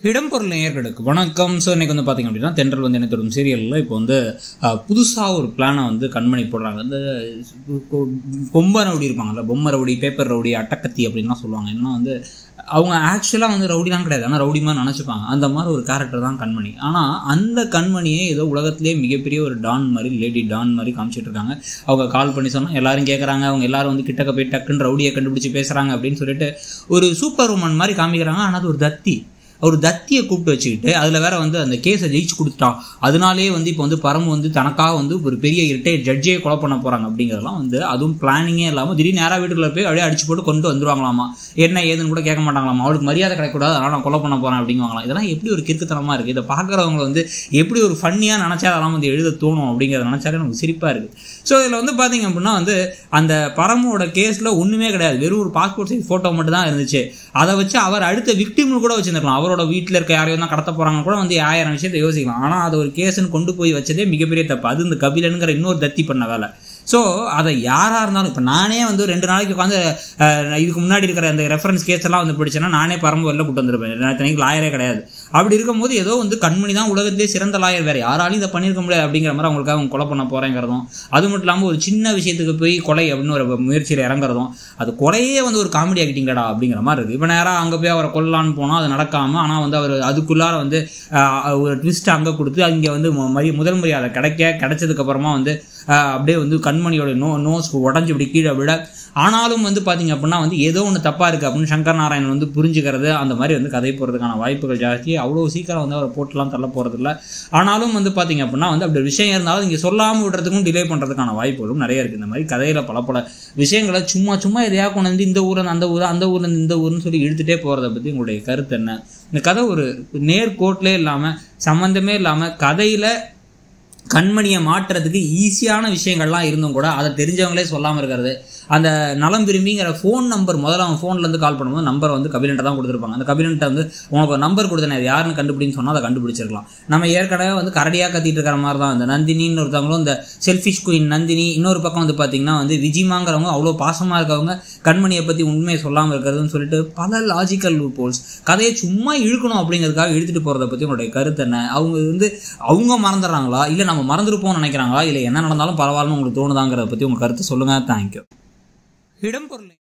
இடம்பொருள் நேயர்களுக்கு வணக்கம் ஸோ இன்னைக்கு வந்து பார்த்தீங்க அப்படின்னா தென்றல் வந்து என்ன தொடரும் சீரியலில் இப்போ வந்து புதுசாக ஒரு பிளானை வந்து கண்மணி போடுறாங்க இந்த கொ- பொம்மை ரவுடி இருப்பாங்கல்ல பொம்மை ரவுடி பேப்பர் ரவுடி அட்டக்கத்தி அப்படின்லாம் சொல்லுவாங்க ஏன்னா வந்து அவங்க ஆக்சுவலாக வந்து ரவுடிலாம் கிடையாது ஆனால் ரவுடி மாதிரி நினச்சிப்பாங்க அந்த மாதிரி ஒரு கேரக்டர் தான் கண்மணி ஆனால் அந்த கண்மணியே ஏதோ உலகத்திலே மிகப்பெரிய ஒரு டான் மாதிரி லேடி டான் மாதிரி காமிச்சிட்டு இருக்காங்க அவங்க கால் பண்ணி சொன்னால் எல்லாரும் கேட்குறாங்க அவங்க எல்லாரும் வந்து கிட்டக்க போய் டக்குன்னு ரவுடியை கண்டுபிடிச்சி பேசுகிறாங்க அப்படின்னு சொல்லிட்டு ஒரு சூப்பர் உமன் மாதிரி காமிக்கிறாங்க ஆனால் அது ஒரு தத்தி ஒரு தத்தியை கூப்பிட்டு வச்சுக்கிட்டு அதில் வேற வந்து அந்த கேஸை ஜெயிச்சு கொடுத்துட்டான் அதனாலே வந்து இப்போ வந்து பரமு வந்து தனக்காக வந்து ஒரு பெரிய ரிட்டையர் ஜட்ஜே கொலை பண்ண போகிறாங்க அப்படிங்கிறதெல்லாம் வந்து அதுவும் பிளானிங்கே இல்லாமல் திடீர்னு நேராக வீட்டுக்குள்ள போய் அப்படியே அடிச்சு போட்டு கொண்டு வந்துருவாங்களாமா என்ன ஏதுன்னு கூட கேட்க மாட்டாங்களாமா அவளுக்கு மரியாதை கிடைக்கக்கூடாது அதனால் நான் கொலை பண்ண போகிறேன் அப்படிங்குவாங்களாம் இதெல்லாம் எப்படி ஒரு கிறுக்குத்தனமாக இருக்குது இதை பார்க்குறவங்க வந்து எப்படி ஒரு ஃபன்னியாக நினச்சா அதெல்லாம் வந்து எழுத தோணும் அப்படிங்கிறத நினச்சாலே நமக்கு சிரிப்பாக இருக்குது ஸோ இதில் வந்து பார்த்தீங்க அப்படின்னா வந்து அந்த பரமோட கேஸில் ஒன்றுமே கிடையாது வெறும் ஒரு பாஸ்போர்ட் சைஸ் ஃபோட்டோ மட்டும் தான் இருந்துச்சு அதை வச்சு அவர் அடுத்த விக்டிம்னு கூட வச்சிருந்துருக்கலாம் அவரோட வீட்டில் இருக்க யாரையும் தான் கடத்த போகிறாங்க கூட வந்து ஆயிரம் விஷயத்தை யோசிக்கலாம் ஆனால் அதை ஒரு கேஸ்ன்னு கொண்டு போய் வச்சதே மிகப்பெரிய தப்பு அது இந்த கபிலனுங்கிற இன்னொரு தத்தி பண்ண வேலை ஸோ அதை யாராக இருந்தாலும் இப்போ நானே வந்து ரெண்டு நாளைக்கு உட்காந்து இதுக்கு முன்னாடி இருக்கிற அந்த ரெஃபரன்ஸ் கேஸ் எல்லாம் வந்து பிடிச்சேன்னா நானே பரம்பு வெளில கூட்டு வந்திருப்பேன் நான் இத்தனைக்கு லாயரே கிடையாது அப்படி இருக்கும்போது ஏதோ வந்து கண்மணி தான் உலகத்திலே சிறந்த லாயர் வேறு யாராலையும் இதை பண்ணியிருக்க முடியாது அப்படிங்கிற மாதிரி அவங்களுக்காக அவங்க கொலை பண்ண போகிறேங்கிறதும் அது மட்டும் இல்லாமல் ஒரு சின்ன விஷயத்துக்கு போய் கொலை அப்படின்னு ஒரு முயற்சியில் இறங்குறதும் அது கொலையே வந்து ஒரு காமெடி ஆகிட்டீங்கடா அப்படிங்கிற மாதிரி இருக்குது இப்போ நேராக அங்கே போய் அவரை கொல்லலான்னு போனால் அது நடக்காமல் ஆனால் வந்து அவர் அதுக்குள்ளார வந்து ஆஹ், ஒரு ட்விஸ்ட் அங்கே கொடுத்து அங்கே வந்து மு- மரி முதல் மரியாதை கிடைக்க கிடைச்சதுக்கப்புறமா வந்து ஆஹ், அப்படியே வந்து கண்மணியோட நோ நோஸ் உடஞ்சி இப்படி கீழே விட ஆனாலும் வந்து பார்த்தீங்க அப்படின்னா வந்து ஏதோ ஒன்று தப்பாக இருக்குது அப்படின்னு சங்கர் நாராயணன் வந்து புரிஞ்சுக்கிறது அந்த மாதிரி வந்து கதை போகிறதுக்கான வாய்ப்புகள் ஜாஸ்தி அவ்வளோ சீக்கிரம் வந்து அவரை போட்டுலாம் தள்ள போகிறதில்ல ஆனாலும் வந்து பார்த்தீங்க அப்படின்னா வந்து அப்படி ஒரு விஷயம் இருந்தாலும் இங்கே சொல்லாமல் விடுறதுக்கும் டிலே பண்ணுறதுக்கான வாய்ப்புகளும் நிறைய இருக்குது இந்த மாதிரி கதையில் பல பல விஷயங்களை சும்மா சும்மா எதையா கொண்டு வந்து இந்த ஊரில் அந்த ஊர் அந்த ஊர்ல இருந்து இந்த ஊர்னு சொல்லி இழுத்துட்டே போகிறத பற்றி உங்களுடைய கருத்து என்ன இந்த கதை ஒரு நேர்கோட்டிலே இல்லாமல் சம்மந்தமே இல்லாமல் கதையில் கண்மணியை மாற்றுறதுக்கு ஈஸியான விஷயங்கள்லாம் இருந்தும் கூட அதை தெரிஞ்சவங்களே சொல்லாமல் இருக்கிறது அந்த நலம் விரும்பிங்கிற ஃபோன் நம்பர் முதல்ல அவன் ஃபோன்லேருந்து கால் பண்ணும்போது நம்பர் வந்து கபிலன்ட்ட தான் கொடுத்துருப்பாங்க அந்த கபிலன்ட்ட வந்து உனக்கு ஒரு நம்பர் கொடுத்தேன் அது யாருன்னு கண்டுபிடின்னு சொன்னால் அதை கண்டுபிடிச்சிருக்கலாம் நம்ம ஏற்கனவே வந்து கரடியாக கத்திட்டு இருக்கிற மாதிரி தான் இந்த நந்தினின்னு ஒருத்தவங்களும் இந்த செல்ஃபிஷ் குயின் நந்தினி இன்னொரு பக்கம் வந்து பார்த்தீங்கன்னா வந்து விஜிமாங்கிறவங்க அவ்வளோ பாசமாக இருக்கவங்க கண்மணியை பற்றி உண்மையை சொல்லாமல் இருக்கிறதுன்னு சொல்லிட்டு பல லாஜிக்கல் போல்ஸ் கதையை சும்மா இழுக்கணும் அப்படிங்கிறதுக்காக இழுத்துட்டு போகிறத பற்றி உங்களுடைய கருத்து என்ன அவங்க வந்து அவங்க மறந்துடுறாங்களா இல்லை நம்ம மறந்துருப்போம்னு நினைக்கிறாங்களா இல்லை என்ன நடந்தாலும் பரவாயில்லன்னு உங்களுக்கு தோணுதாங்கிறத பற்றி உங்கள் கருத்து சொல்லுங்கள் தேங்க்யூ இடம்பொருள்